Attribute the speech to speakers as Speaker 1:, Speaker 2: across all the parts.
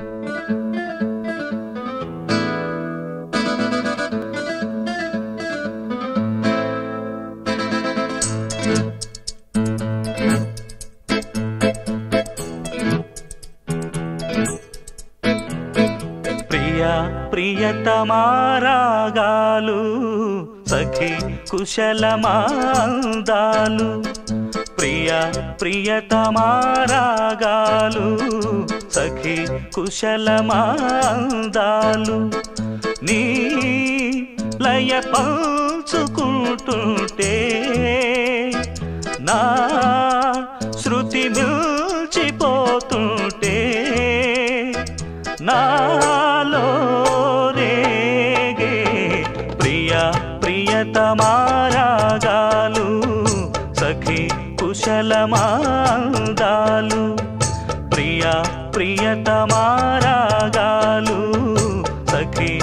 Speaker 1: ప్రియ ప్రియతమారాగాలు సఖి కుశలమాందాలు ప్రియ ప్రియతమారాగాలు సఖి కుశలమాందాలు నీ లయ పంచుకుంటుంటే నా శృతి మిల్చిపోతుంటే నాలో రేగే ప్రియ ప్రియతమారాగాలు సఖి కుశలమాందాలు ప్రియ ప్రియతమారాగాలు సఖి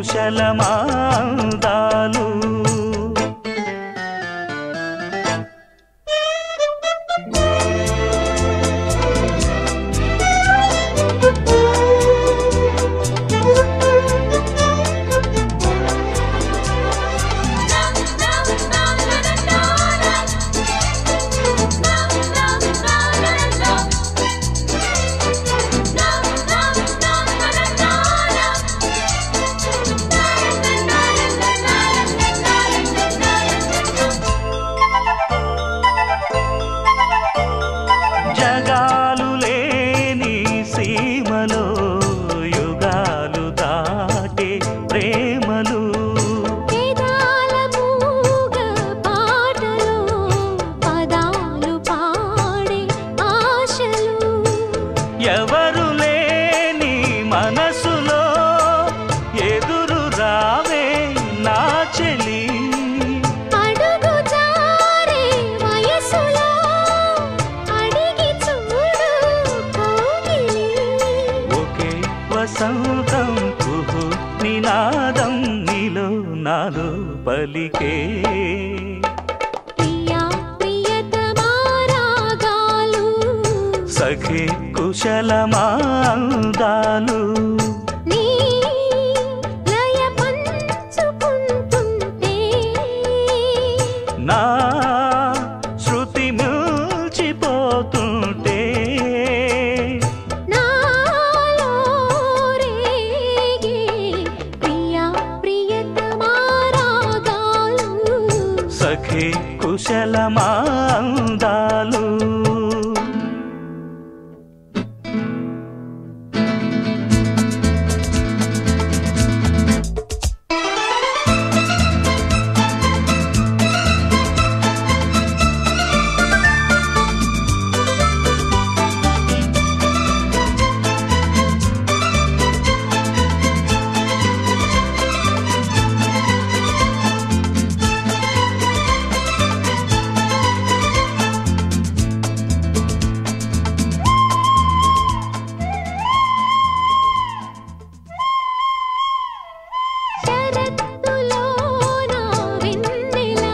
Speaker 1: కుశలమాందాలు జగాలు లేని సీమలో యుగాలు దాటే ప్రేమలు
Speaker 2: వేదాల మూగ పాటలో పదాలు పాడే ఆశలు
Speaker 1: ఎవరు లేని మనసులో ఎదురు రావే నా చెలి
Speaker 2: అడుగు జారే వయసులో అడిగి చూడు కౌగిలి
Speaker 1: ఒకే వసంతం కుహు నినాదం నీలో నాలో పలికే
Speaker 2: ప్రియా ప్రియతమారాగాలు
Speaker 1: సఖి కుశలమాందాలు
Speaker 2: నీ లయ పంచుకుంటుంటే
Speaker 1: నా శృతి మిల్చిపోతుంటే
Speaker 2: నాలో రేగే ప్రియా ప్రియతమారాగాలు
Speaker 1: సఖి కుశలమాందాలు
Speaker 2: శరత్తులోన వెన్నెలా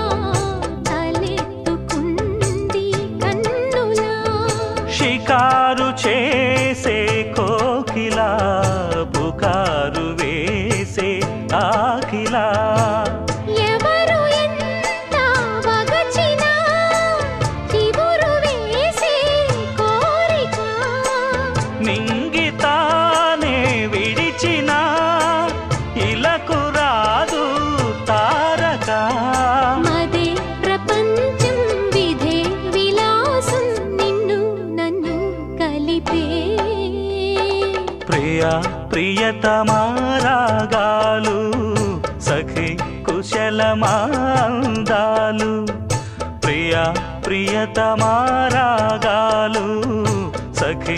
Speaker 2: తలెత్తుకుంది కన్నులా
Speaker 1: షికారు చేసే కోకిలా పుకారు వేసే ఆకిలా
Speaker 2: ఎవరు ఎంత వగచినా చివురు వేసే కోరిక
Speaker 1: నింగితానే విడిచిన ఇలకు రాదు తారక
Speaker 2: మదే ప్రపంచం విధే విలాసం నిన్ను నన్ను కలిపే
Speaker 1: ప్రియ ప్రియతమారాగాలు సఖి కుశలమాందాలు ప్రియ ప్రియతమారాగాలు సఖి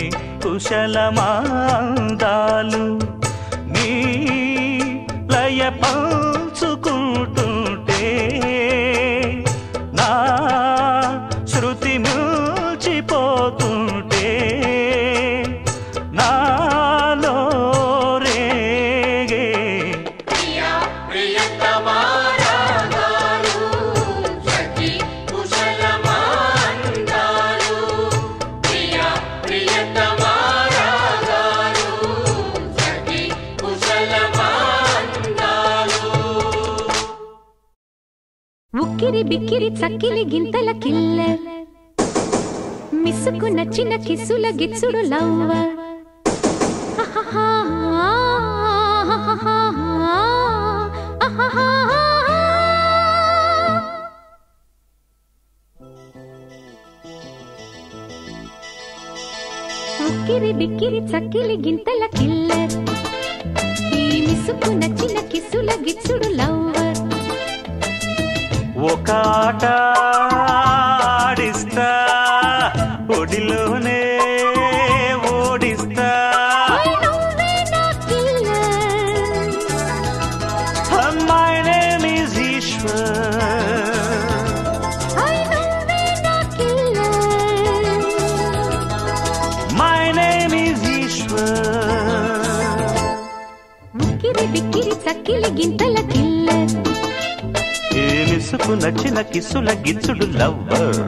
Speaker 1: కుశలమాందాలు నీ లయ పంచుకుంటుంటే నా శృతి మిల్చిపోతుంటే నాలో రేగే
Speaker 3: ప్రియతమారాగాలు
Speaker 2: ఉక్కిరి బిక్కిరి చక్కిలి గింతల కిల్లర్ మిస్సుకు నచ్చిన కిస్సుల గిచ్చుడు లవ్వర్ ఉక్కిరి బిక్కిరి చక్కిలి గింతల కిల్లర్ ఈ మిస్సుకు నచ్చిన కిస్సుల గిచ్చుడు లవ్వర్
Speaker 1: ఒక ఆట ఆడిస్తా ఒడిలోనే ఓడిస్తా
Speaker 2: నువ్వే నా killer
Speaker 1: my name is Eshwar
Speaker 2: ఐ నువ్వే నా killer
Speaker 1: my name is Eshwar
Speaker 2: ఉక్కిరి బిక్కిరి చక్కిలి గింతల కిల్లర్
Speaker 1: ఏ మిసుకు నచ్చిన కిస్సుల గిచ్చుడు లవ్వర్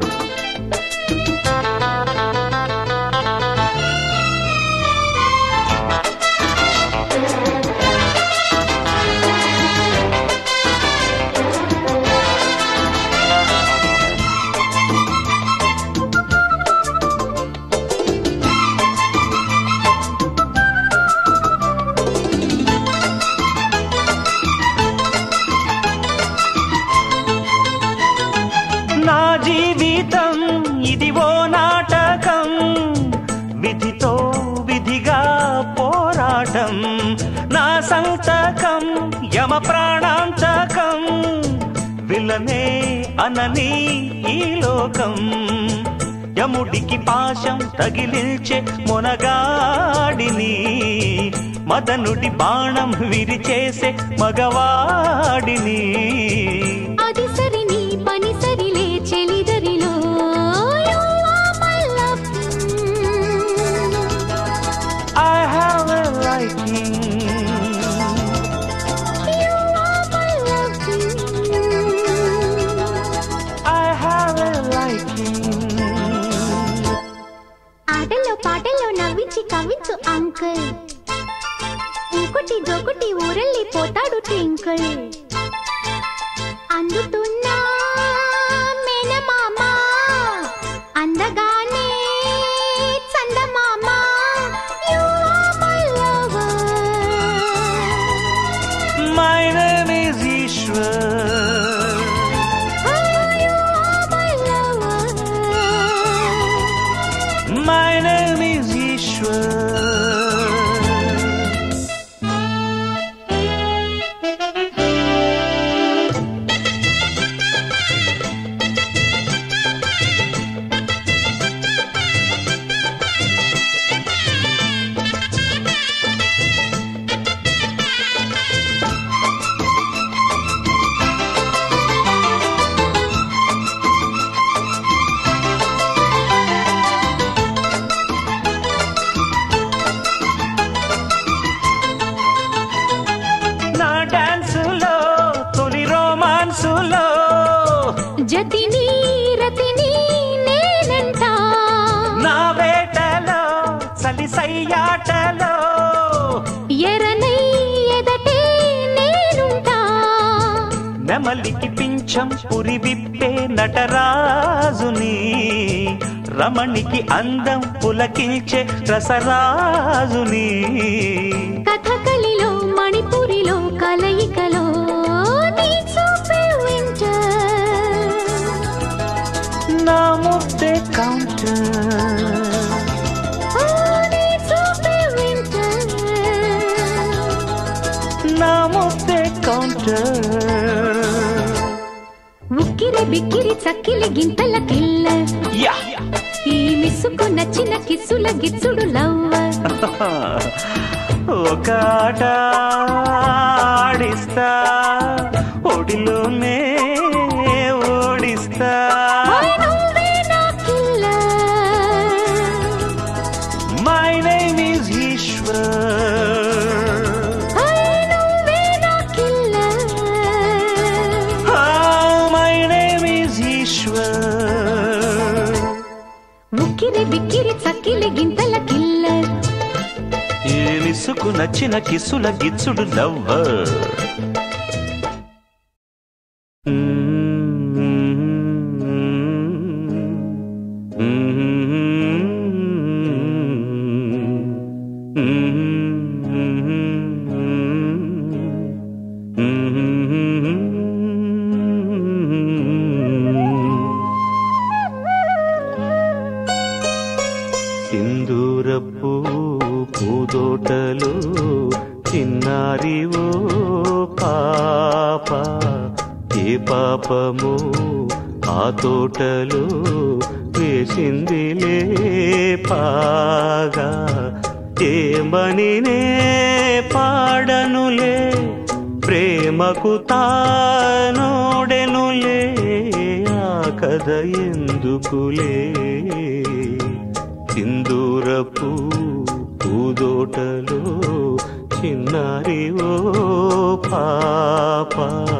Speaker 1: నా జీవితం ఇది ఓ నాటకం విధితో విధిగా పోరాటం నా సంతకం యమ ప్రాణాంతకం విలనే అనని ఈ లోకం యముడికి పాశం తగిలించే మొనగాడిని మదనుడి బాణం విరిచేసే మగవాడిని
Speaker 2: అది సరి నీ పని సరిలే చెలిదరిలో You are my love.
Speaker 1: I have a liking.
Speaker 2: You are my love.
Speaker 1: I have a liking.
Speaker 2: ఆటల్లో పాటల్లో నవ్వించి కవ్వించు అంకుల్ ఇంకొటి జోకుటి ఊరెళ్ళి పోతాడు ట్వింకుల్ అందుతున్నా మేనమామ అందగానే చందమామ You are my lover.
Speaker 1: My name is Ishwar.
Speaker 2: Oh, you are my lover.
Speaker 1: My name is Ishwar. నా డాన్సులో తొలి రోమాన్సులో
Speaker 2: జతిని రతిని నేనంట
Speaker 1: నా వేటలో సలిసయ్యాటలో
Speaker 2: ఎరనై ఎదటే నేనుంటా
Speaker 1: నెమలికి పింఛం పురి విప్పే నటరాజుని రమణికి అందం పులకించే రసరాజుని
Speaker 2: కథకళిలో మణిపురిలో కలయికలో నీ చూపే వింటర్
Speaker 1: నా ముద్దే కౌంటర్
Speaker 2: ఓ నీ చూపే వింటర్
Speaker 1: నా ముద్దే కౌంటర్
Speaker 2: ఉక్కిరి బిక్కిరి చక్కిలి గింతల కిల్లర్
Speaker 1: యా
Speaker 2: ఈ మిస్సుకు నచ్చిన కిస్సుల గిచ్చుడు లవ్వర్
Speaker 1: ఒక ఆట ఆడిస్తా ఒడిలోనే ఓడిస్తా
Speaker 2: ఓయ్ నువ్వే నా killer
Speaker 1: my name is Eshwar
Speaker 2: ఓయ్ నువ్వే నా killer
Speaker 1: my name is Eshwar
Speaker 2: ఉక్కిరి బిక్కిరి చక్కిలి గింతల కిల్లర్
Speaker 1: ఏ మిసుకు నచ్చిన కిసుల గిచ్చుడు లవ్వర్ పూదోటలో చిన్నారి ఓ పాప ఏ పాపము ఆ తోటలో వేసిందిలే పాగా ఏమనినే పాడనులే ప్రేమకు తానోడెనులే ఆ కథ ఎందుకులే సింధూరపు పూదోటలో చిన్నారి ఓ పాప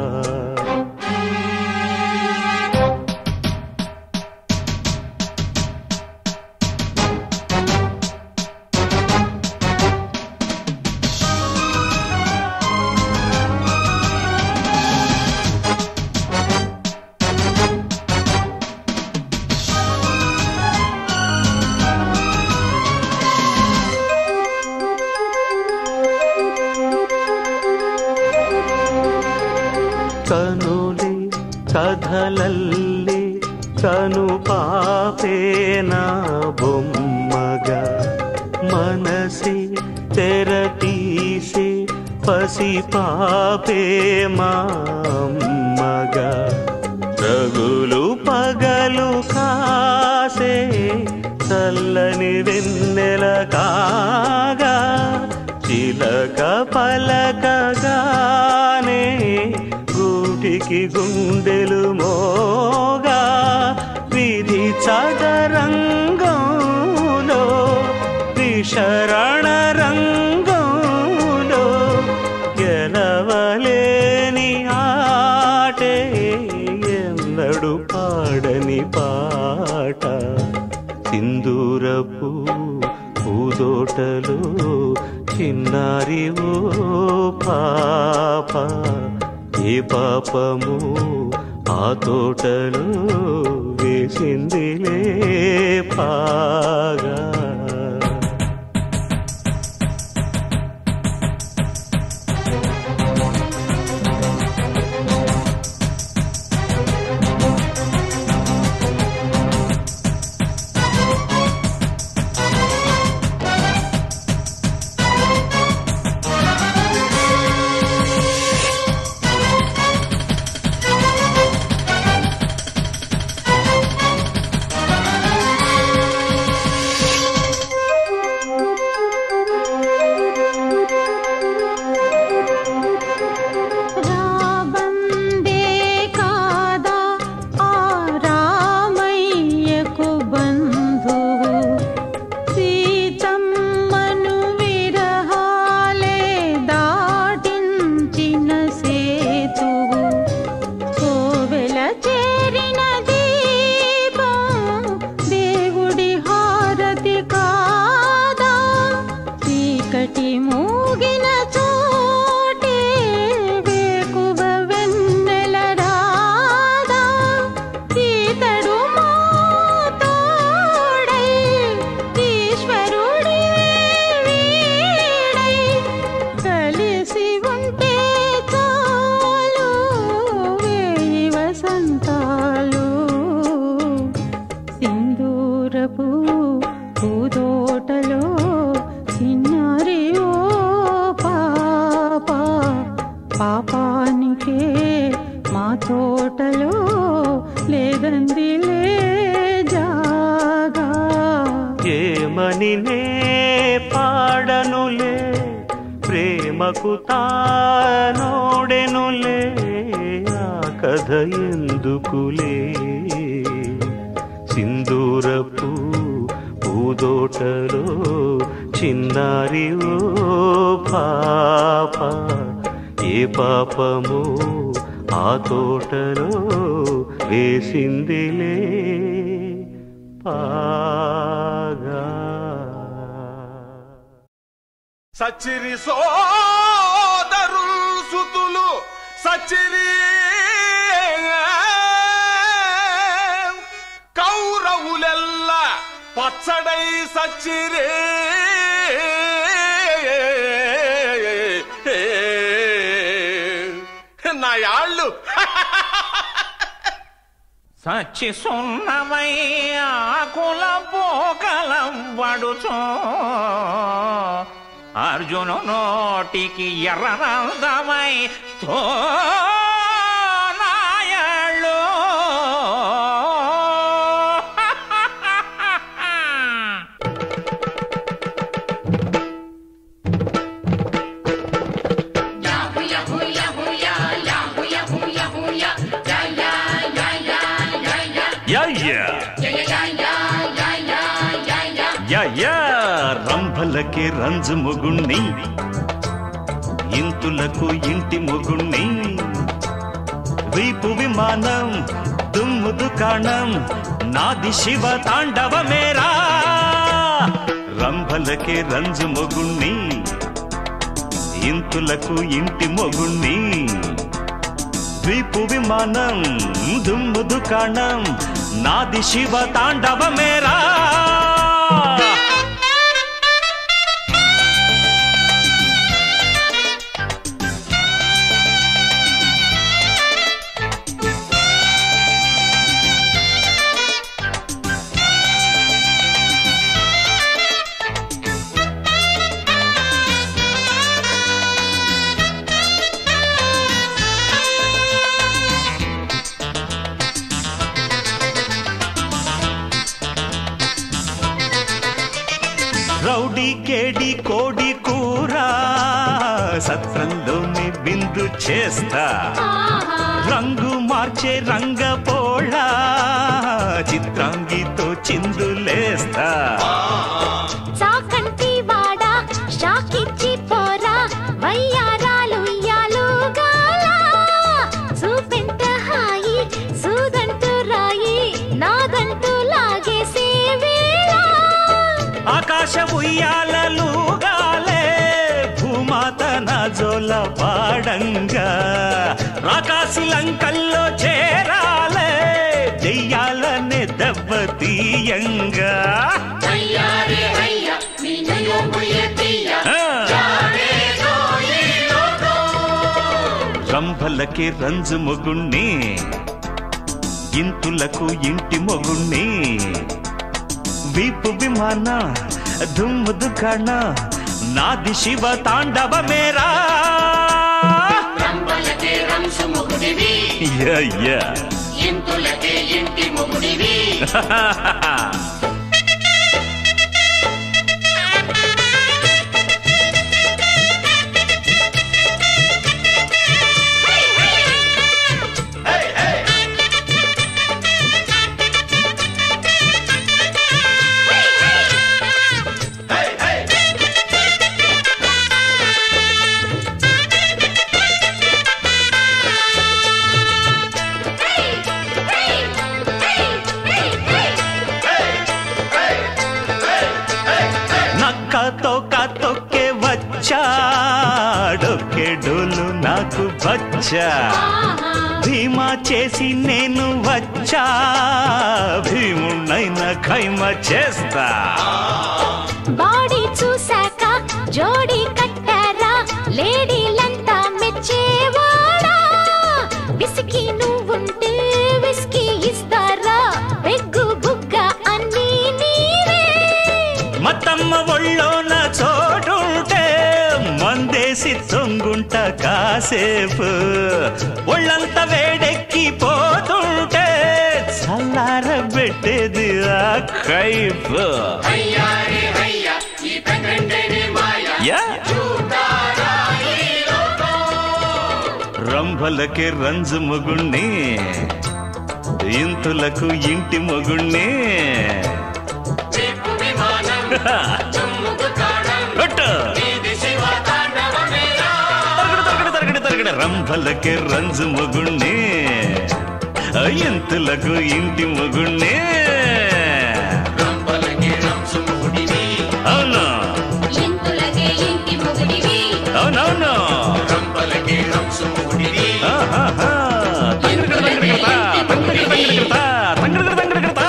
Speaker 1: కనులే కథలల్లే కను పాపేనా బొమ్మగా మనసే తెర తీసే పసి పాపే మామ్మగా రగులు పగలు కాసే చల్లని వెన్నెల కాగా చిలక పలకగానే గూటికి గుండెలు మోగా విధి చదరంగంలో విశరణ రంగంలో గెలవలేని ఆటే ఎన్నడు పాడని పాట సింధూరపు పూదోటలో చిన్నారి ఓ పాప ఏ పాపము ఆ తోటలో వేసిందిలే పాగా
Speaker 2: రాబందే కాదా ఆ రామయ్యకు బంధువు సీతమ్మను విరహాలే దాటించిన సేతువు కోవెల చేరిన దీపం దేవుడి హారతి కాదా చీకటి మూగిన చోటే వేకువ వెన్నెల రాదా ఈతడు మా తోడై ఈశ్వరుడి వీడై కలిసి ఉంటే చాలు వేయి వసంతాలు సింధూరపు పూదోటలో చిన్నారి ఓ పాప పాపానికే మా తోటలో లేదందిలే జాగా
Speaker 1: ఏమని నే పాడనులే ప్రేమకు తానోడెనులే ఆ కథ ఎందుకులే సింధూరపు పూదోటలో చిన్నారి ఓ పాప ఏ పాపము ఆ తోటలో వేసిందిలే పాగా
Speaker 3: సచ్చిరి సోదరుల్ సుతులు సచ్చిరి కౌరవులెల్ల పచ్చడై సచ్చిరే నా యాళ్ళు
Speaker 4: సచ్చి సున్నమై ఆకుల పోకలం పడుచో అర్జును నోటికి ఎర్రనందమై తో నాయళ్ళు
Speaker 1: యా యా యా యా రంభలకి రంజు మొగుణ్ణి ఇంతులకు ఇంటి మొగుణ్ణి వీపు విమానం దుమ్ము దుకాణం నాది శివ తాండవ మేరా రంభలకి రంజు మొగుణ్ణి ఇంతులకు ఇంటి మొగుణ్ణి ద్వీపు విమానం దుమ్ము దుకాణం నాది శివ తాండవ మేరా రౌడీ కేడి కోడి కూర సత్రంలోని బిందు చేస్తా రంగు మార్చే రంగ పోళ చిత్రాంగితో చిందులేస్తా
Speaker 2: చాకంటి వాడా షాకిచ్చి పోరా వయ్యారాలు ఉయ్యాలుగాల చూపెంత హాయి సూదంటూ రాయి నాదంటూ లాగేసే వేళ
Speaker 1: ఆకాశ ఉయ్యాలలుగాలే భూమాత నా జోల పాడంగా రాకాసి లంకల్లో చేరాలే దెయ్యాలనే దెబ్బ తీయంగా ఆ. రంభలకి రంజు మొగుణ్ణి ఇంతులకు ఇంటి మొగుణ్ణి వీపు విమాన దుమ్ము దుకాణ నాది శివ తాండవ మేరా
Speaker 5: రంబలకే రంసు మొగుడివి
Speaker 1: యా, యా.
Speaker 5: ఇంతులకే ఇంటి మొగుడివి
Speaker 1: నక్కతో కతొక్కే వచ్చా డొక్కే డోలు నాకు వచ్చా భీమా చేసి నేను వచ్చా భీముణ్ణైన ఖైమ చేస్తా
Speaker 2: బాడీ చూశాక జోడీ కట్టారా లేడీలంతా మెచ్చేవాడా విసికి నువ్వుంటే విస్కీ ఇస్తారా పెగ్గు బుగ్గ అన్నీ నీవే
Speaker 1: మతమ్మ ఒళ్ళోన చోటుంటే మందేసి తొంగుంట కాసేపు ఒళ్ళంతా వేడెక్కి పోతుంటే చల్లార పెట్టేది ఆ కైపు
Speaker 5: అయ్యారే అయ్యా ఈ పెద్దంటేనే మాయ
Speaker 1: యా రంభలకి రంజు మొగుణ్ణి ఇంతులకు ఇంటి మొగుణ్ణి
Speaker 5: చెప్పు విమానం దుమ్ము దుకాణం
Speaker 1: కొట్టు.
Speaker 5: నీది శివ తాండవమేరా
Speaker 1: తరగడు, తరగడు, తరగడు, తరగడు. రంభలకి రంజు మొగుణ్ణి ఇంతులకు ఇంటి మొగుణ్ణి
Speaker 5: రంబలకే రంసు మొగుడివి
Speaker 1: అవును
Speaker 2: ఇంతులకే ఇంటి మొగుడివి
Speaker 1: అవునవును
Speaker 5: రంబలకే రంసు మొగుడివి
Speaker 1: ఆహాహా. తంగడగడ, తంగడగడతా, తంగడగడ, తంగడగడతా, తంగడగడ, తంగడగడతా.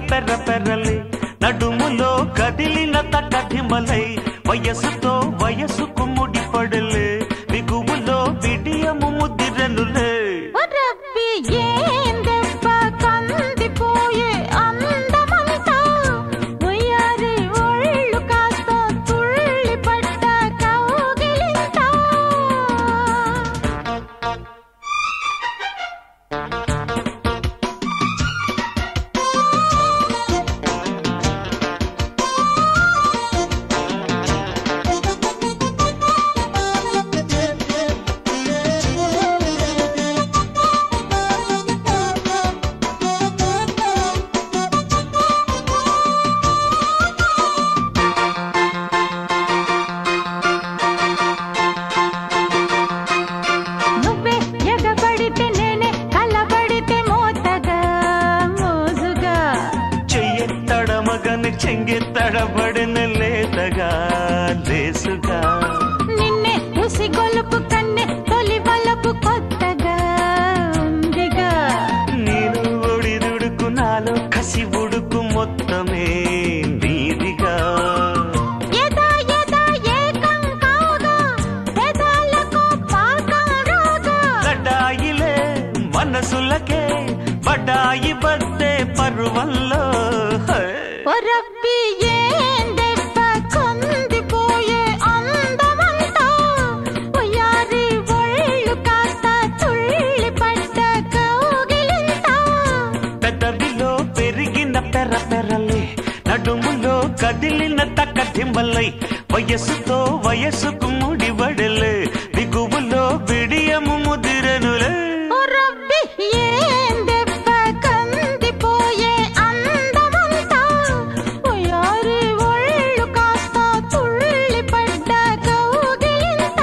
Speaker 1: పెర్ర పెర్రలే నడుములో కదిలిన తకధిమలై వయసుతో వయసుకు ముడిపడలే బిగువులో బిడియము ముదిరనులే
Speaker 2: ఓ రబ్బీ ఏం దెబ్బ కందిపోయే అందమంతా ఉయ్యారి ఒళ్ళు కాస్త తుళ్ళి పడ్డ కౌగిలింత నువ్వే ఎగబడితే నేనే కలబడితే మోతగా మోజుగా
Speaker 1: చెయ్యెత్తడమగని చెంగెత్తడబడిన లేతగా లేసుగా
Speaker 2: నిన్నే ఉసి గొలుపు కన్నె తొలి వలపు కొత్తగా ఉందిగా
Speaker 1: నేను ఒడిదుడుకు నాలో కసి ఉడుకు మొత్తమే నీదిగా
Speaker 2: ఎదా ఎదా ఏకం కాగా పెదాలకు పాకం రాగా
Speaker 1: గడ్డాయిలే మనసులకే బడ్డాయి బద్దే పర్వంలో హే.
Speaker 2: ఓ రబ్బీ ఏం దెబ్బ కందిపోయే అందమంతా ఉయ్యారి ఒళ్ళు కాస్త తుళ్ళి పడ్డ కౌగిలింత
Speaker 1: పెదవిలో పెరిగిన పెర పెరలే నడుములో కదిలిన తక్కటింబలై వయస్సుతో వయస్సుకు ముడివడలే దిగువులో బిడియము ముదిరనులే
Speaker 2: ఓ రబ్బీ ఏం దెబ్బ కందిపోయే అందమంతా ఉయ్యారి ఒళ్ళు కాస్త తుళ్ళి పడ్డ కౌగిలింత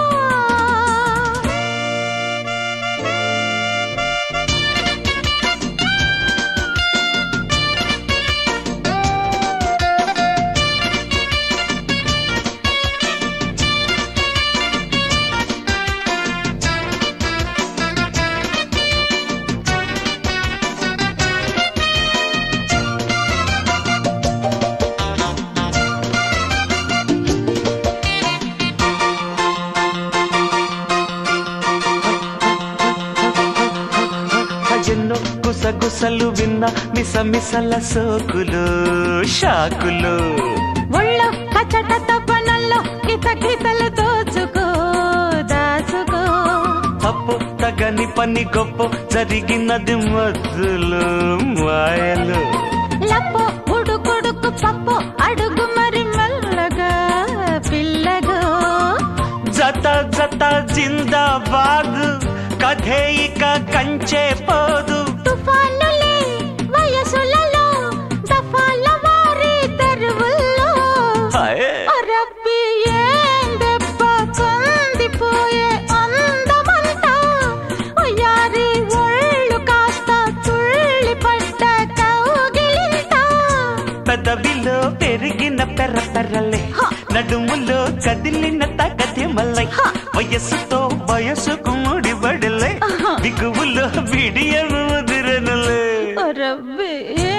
Speaker 1: ఎన్నో గుసగుసలు విన్న మిసమిసల సోకులు షాకులు
Speaker 2: ఒళ్ళో కచట తపనల్లో కిత కితలు దోచుకో దాచుకో
Speaker 1: తప్పు తగని పని గొప్ప జరిగినది మద్దులు మాయలు
Speaker 2: లప్పో ఉడుకుడుకు పప్పు అడుగు మరి మెల్లగా పిల్లగో
Speaker 1: జత జత జిందాబాద్ కథే ఇక కంచే పోదు
Speaker 2: తుఫానులే వయసులలో దఫాల వారి తెరువుల్లో
Speaker 1: హాయ్.
Speaker 2: అరబ్బి ఏం దెబ్బ కందిపోయే అందమంతా ఉయ్యారి ఒళ్ళు కాస్త తుళ్ళి పడ్డ కౌగిలింత
Speaker 1: పెదవిలో పెరిగిన పెర్ర పెర్రలే నడుములో కదిలిన తగతి మల్లై వయస్సుతో వయసుకు ముడిబడలే దిగువులో బిడియము ముదిరనులే
Speaker 2: రబ్బే